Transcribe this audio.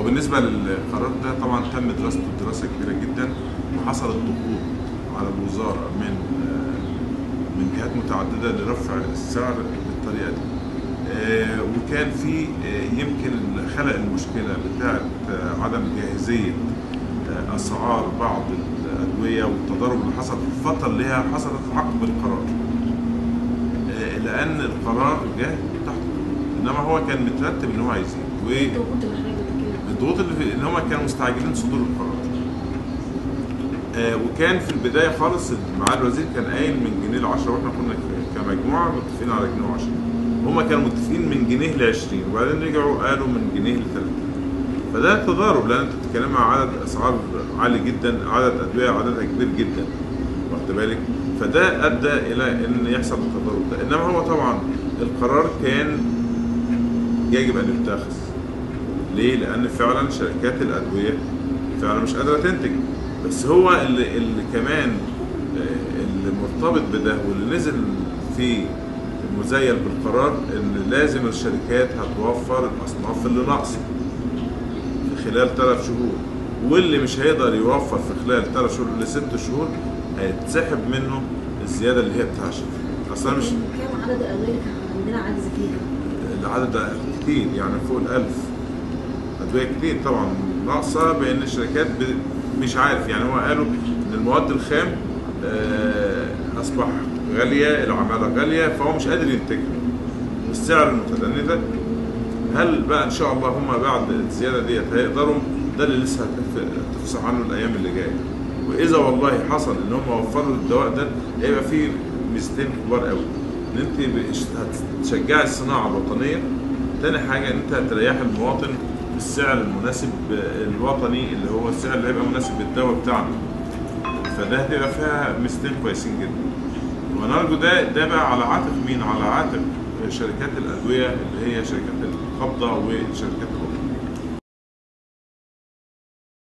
هو بالنسبه للقرار ده طبعا تم دراسته دراسه كبيره جدا وحصلت ضغوط على الوزاره من آه، من جهات متعدده لرفع السعر بالطريقه دي آه، وكان في آه، يمكن خلق المشكله بتاعه آه، عدم جاهزيه آه، اسعار بعض الادويه والتضارب اللي حصل في الفتره اللي هي حصلت عقب القرار آه، لان القرار جه تحت ضغوط. انما هو كان مترتب ان هو عايزين و الضغوط اللي حضرتك بتتكلم الضغوط اللي في ان هم كانوا مستعجلين صدور القرار آه وكان في البدايه خالص معالي الوزير كان قايل من جنيه ل 10 واحنا كنا ك- كمجموعه متفقين على جنيه و10 هم كانوا متفقين من جنيه ل 20 وبعدين رجعوا قالوا من جنيه ل 30 فده تضارب لان انت بتتكلم عن عدد اسعار عالي جدا عدد ادويه عددها كبير جدا واخد بالك فده ادى الى ان يحصل التضارب ده انما هو طبعا القرار كان يجب ان يتخذ ليه؟ لأن فعلا شركات الأدوية فعلا مش قادرة تنتج بس هو اللي, اللي كمان آه، اللي مرتبط بده واللي نزل فيه مزيل بالقرار إن لازم الشركات هتوفر الأصناف اللي ناقصة في خلال ثلاث شهور واللي مش هيقدر يوفر في خلال ثلاث شهور لست شهور هيتسحب منه الزيادة اللي هي بتاعشف أصلا مش كام عدد الادويه اللي كان عندنا عجز فيها؟ العدد ده كتير يعني فوق الألف أدوية كتير طبعا ناقصة بأن الشركات ب- مش عارف يعني هو قالوا إن المواد الخام آه، أصبح غالية العمالة غالية فهو مش قادر ينتجها بالسعر المتدني ده هل بقى إن شاء الله هم بعد الزيادة ديت هيقدروا ده اللي لسه هتف- هتفصح عنه الأيام اللي جاية وإذا والله حصل إن هم وفروا الدواء ده هيبقى فيه ميزتين كبار قوي إن أنت بش- هتشجعي الصناعة الوطنية تاني حاجة إن أنت هتريح المواطن بالسعر المناسب الوطني اللي هو السعر اللي هيبقى مناسب بالدواء بتاعنا فده هتبقى فيها ميزتين كويسين جدا ونرجو ده ده بقى على عاتق مين؟ على عاتق شركات الأدوية اللي هي شركات القبضة وشركات الأخرى